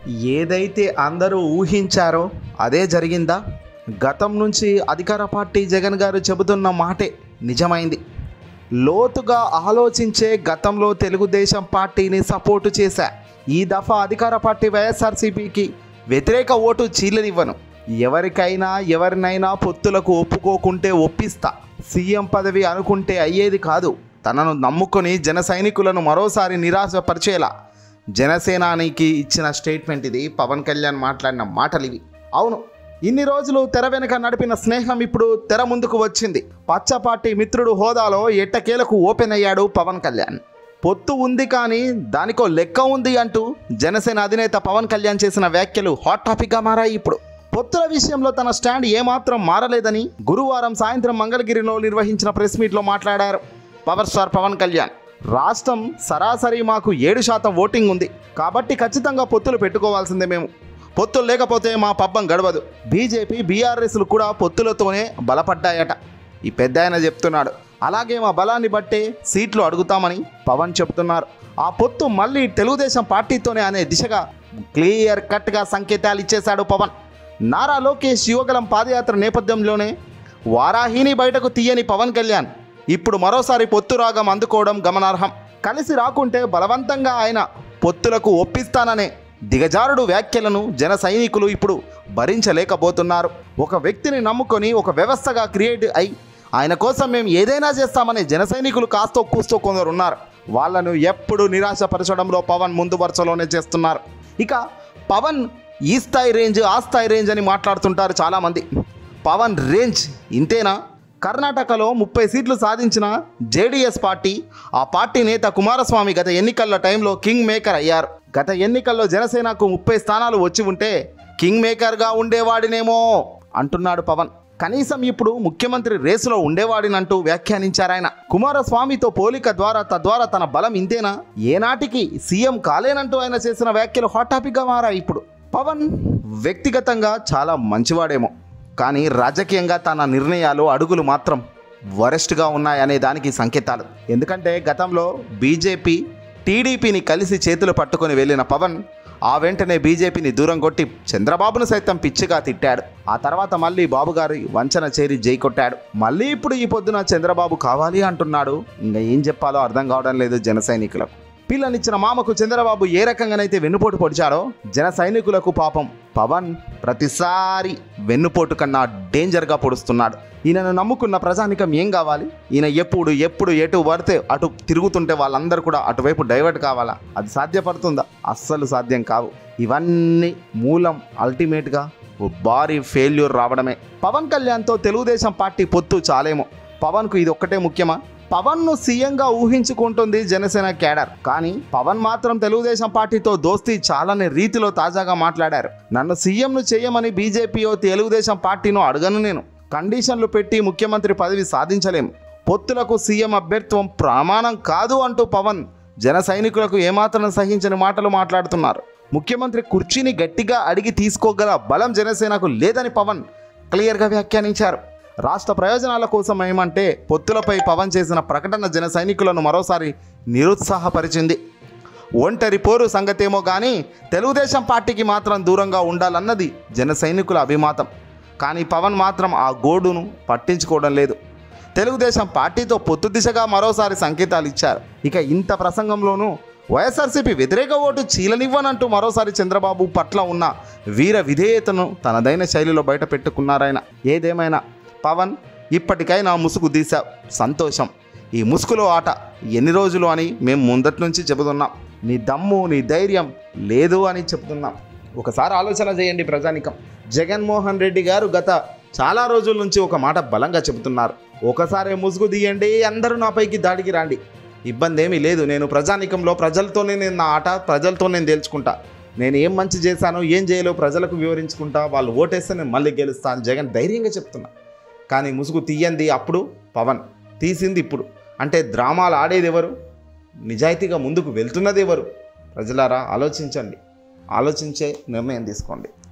ఏదైతే అందరూ ఊహించారో అదే జరిగిందా గతం నుంచి అధికార పార్టీ జగన్ గారు చెబుతున్న మాటే నిజమైంది లోతుగా ఆలోచించే గతంలో తెలుగుదేశం పార్టీని సపోర్టు చేశా ఈ దఫా అధికార పార్టీ వైఎస్ఆర్సీపీకి వ్యతిరేక ఓటు చీలనివ్వను ఎవరికైనా ఎవరినైనా పొత్తులకు ఒప్పుకోకుంటే ఒప్పిస్తా సీఎం పదవి అనుకుంటే అయ్యేది కాదు తనను నమ్ముకొని జన సైనికులను మరోసారి నిరాశపరిచేలా జనసేనానికి ఇచ్చిన స్టేట్మెంట్ ఇది పవన్ కళ్యాణ్ మాట్లాడిన మాటలు ఇవి అవును ఇన్ని రోజులు తెర వెనుక నడిపిన స్నేహం ఇప్పుడు తెర ముందుకు వచ్చింది పచ్చపాటి మిత్రుడు హోదాలో ఎట్టకేలకు ఓపెన్ అయ్యాడు పవన్ కళ్యాణ్ పొత్తు ఉంది కానీ దానికో లెక్క ఉంది అంటూ జనసేన అధినేత పవన్ కళ్యాణ్ చేసిన వ్యాఖ్యలు హాట్ టాపిక్గా మారాయి ఇప్పుడు పొత్తుల విషయంలో తన స్టాండ్ ఏమాత్రం మారలేదని గురువారం సాయంత్రం మంగళగిరిలో నిర్వహించిన ప్రెస్ మీట్లో మాట్లాడారు పవర్ స్టార్ పవన్ కళ్యాణ్ రాష్ట్రం సరాసరి మాకు ఏడు శాతం ఓటింగ్ ఉంది కాబట్టి ఖచ్చితంగా పొత్తులు పెట్టుకోవాల్సిందే మేము పొత్తులు లేకపోతే మా పబ్బం గడవదు బీజేపీ బీఆర్ఎస్లు కూడా పొత్తులతోనే బలపడ్డాయట ఈ పెద్ద ఆయన చెప్తున్నాడు అలాగే మా బలాన్ని బట్టే సీట్లు అడుగుతామని పవన్ చెప్తున్నారు ఆ పొత్తు మళ్ళీ తెలుగుదేశం పార్టీతోనే అనే దిశగా క్లియర్ కట్గా సంకేతాలు ఇచ్చేశాడు పవన్ నారా లోకేష్ యువగలం పాదయాత్ర నేపథ్యంలోనే వారాహిని బయటకు తీయని పవన్ కళ్యాణ్ ఇప్పుడు మరోసారి పొత్తు రాగం అందుకోవడం గమనార్హం కలిసి రాకుంటే బలవంతంగా ఆయన పొత్తులకు ఒప్పిస్తాననే దిగజారుడు వ్యాఖ్యలను జన సైనికులు ఇప్పుడు భరించలేకపోతున్నారు ఒక వ్యక్తిని నమ్ముకొని ఒక వ్యవస్థగా క్రియేట్ అయి ఆయన కోసం మేము ఏదైనా చేస్తామనే జన సైనికులు కాస్తో కూస్తో కొందరు ఉన్నారు వాళ్ళను ఎప్పుడు నిరాశపరచడంలో పవన్ ముందు వరుసలోనే చేస్తున్నారు ఇక పవన్ ఈ స్థాయి రేంజ్ ఆ స్థాయి రేంజ్ అని మాట్లాడుతుంటారు చాలామంది పవన్ రేంజ్ ఇంతేనా కర్ణాటకలో ముప్పై సీట్లు సాధించిన జేడీఎస్ పార్టీ ఆ పార్టీ నేత కుమారస్వామి గత ఎన్నికల టైంలో కింగ్ మేకర్ అయ్యారు గత ఎన్నికల్లో జనసేనకు ముప్పై స్థానాలు వచ్చి ఉంటే కింగ్ మేకర్గా ఉండేవాడినేమో అంటున్నాడు పవన్ కనీసం ఇప్పుడు ముఖ్యమంత్రి రేసులో ఉండేవాడినంటూ వ్యాఖ్యానించారు ఆయన కుమారస్వామితో పోలిక ద్వారా తద్వారా తన బలం ఇంతేనా ఏనాటికి సీఎం కాలేనంటూ ఆయన చేసిన వ్యాఖ్యలు హాట్ టాపిక్గా మారాయి ఇప్పుడు పవన్ వ్యక్తిగతంగా చాలా మంచివాడేమో కానీ రాజకీయంగా తన నిర్ణయాలు అడుగులు మాత్రం వరెస్ట్గా ఉన్నాయనే దానికి సంకేతాలు ఎందుకంటే గతంలో బీజేపీ టీడీపీని కలిసి చేతులు పట్టుకొని వెళ్ళిన పవన్ ఆ వెంటనే బీజేపీని దూరం కొట్టి చంద్రబాబును సైతం పిచ్చిగా తిట్టాడు ఆ తర్వాత మళ్ళీ బాబు గారి వంచన చేరి జై కొట్టాడు మళ్ళీ ఇప్పుడు ఈ పొద్దున చంద్రబాబు కావాలి అంటున్నాడు ఇంకా ఏం చెప్పాలో అర్థం కావడం లేదు జన సైనికులకు పిల్లనిచ్చిన మామకు చంద్రబాబు ఏ రకంగానైతే వెన్నుపోటు పొడిచాడో జన సైనికులకు పాపం పవన్ ప్రతిసారి వెన్నుపోటు కన్నా డేంజర్గా పొడుస్తున్నాడు ఈయనను నమ్ముకున్న ప్రజానికం ఏం కావాలి ఈయన ఎప్పుడు ఎప్పుడు ఎటు పడితే అటు తిరుగుతుంటే వాళ్ళందరూ కూడా అటువైపు డైవర్ట్ కావాలా అది సాధ్యపడుతుందా అస్సలు సాధ్యం కావు ఇవన్నీ మూలం అల్టిమేట్గా ఓ భారీ ఫెయిల్యూర్ రావడమే పవన్ కళ్యాణ్తో తెలుగుదేశం పార్టీ పొత్తు చాలేమో పవన్కు ఇది ఒక్కటే ముఖ్యమా పవన్ను సీఎంగా ఊహించుకుంటుంది జనసేన క్యాడర్ కానీ పవన్ మాత్రం తెలుగుదేశం పార్టీతో దోస్తీ చాలని రీతిలో తాజాగా మాట్లాడారు నన్ను సీఎంను చేయమని బీజేపీయో తెలుగుదేశం పార్టీనో అడగను నేను కండిషన్లు పెట్టి ముఖ్యమంత్రి పదవి సాధించలేం పొత్తులకు సీఎం అభ్యర్థిత్వం ప్రమాణం కాదు అంటూ పవన్ జన సైనికులకు ఏమాత్రం సహించని మాటలు మాట్లాడుతున్నారు ముఖ్యమంత్రి కుర్చీని గట్టిగా అడిగి తీసుకోగల బలం జనసేనకు లేదని పవన్ క్లియర్గా వ్యాఖ్యానించారు రాష్ట్ర ప్రయోజనాల కోసం ఏమంటే పొత్తులపై పవన్ చేసిన ప్రకటన జన సైనికులను మరోసారి నిరుత్సాహపరిచింది ఒంటరి పోరు సంగతేమో కానీ తెలుగుదేశం పార్టీకి మాత్రం దూరంగా ఉండాలన్నది జన సైనికుల అభిమాతం కానీ పవన్ మాత్రం ఆ గోడును పట్టించుకోవడం లేదు తెలుగుదేశం పార్టీతో పొత్తు దిశగా మరోసారి సంకేతాలు ఇచ్చారు ఇక ఇంత ప్రసంగంలోనూ వైఎస్ఆర్సీపీ వ్యతిరేక ఓటు చీలనివ్వనంటూ మరోసారి చంద్రబాబు పట్ల ఉన్న వీర విధేయతను తనదైన శైలిలో బయట పెట్టుకున్నారాయన ఏదేమైనా పవన్ ఇప్పటికైనా ముసుగు తీశావు సంతోషం ఈ ముసుగులో ఆట ఎన్ని రోజులు అని మేము ముందటి నుంచి చెబుతున్నాం నీ దమ్ము నీ ధైర్యం లేదు అని చెబుతున్నాం ఒకసారి ఆలోచన చేయండి ప్రజానికం జగన్మోహన్ రెడ్డి గారు గత చాలా రోజుల నుంచి ఒక మాట బలంగా చెబుతున్నారు ఒకసారి ముసుగు తీయండి అందరూ నాపైకి దాడికి రాండి ఇబ్బంది ఏమీ లేదు నేను ప్రజానికంలో ప్రజలతోనే నేను నా ఆట ప్రజలతో నేను తేల్చుకుంటా నేను ఏం మంచి చేశానో ఏం చేయలేో ప్రజలకు వివరించుకుంటా వాళ్ళు ఓటేస్తే నేను మళ్ళీ గెలుస్తాను జగన్ ధైర్యంగా చెప్తున్నా కానీ ముసుగు తీయంది అప్పుడు పవన్ తీసింది ఇప్పుడు అంటే డ్రామాలు ఆడేది ఎవరు నిజాయితీగా ముందుకు వెళ్తున్నది ఎవరు ప్రజలారా ఆలోచించండి ఆలోచించే నిర్ణయం తీసుకోండి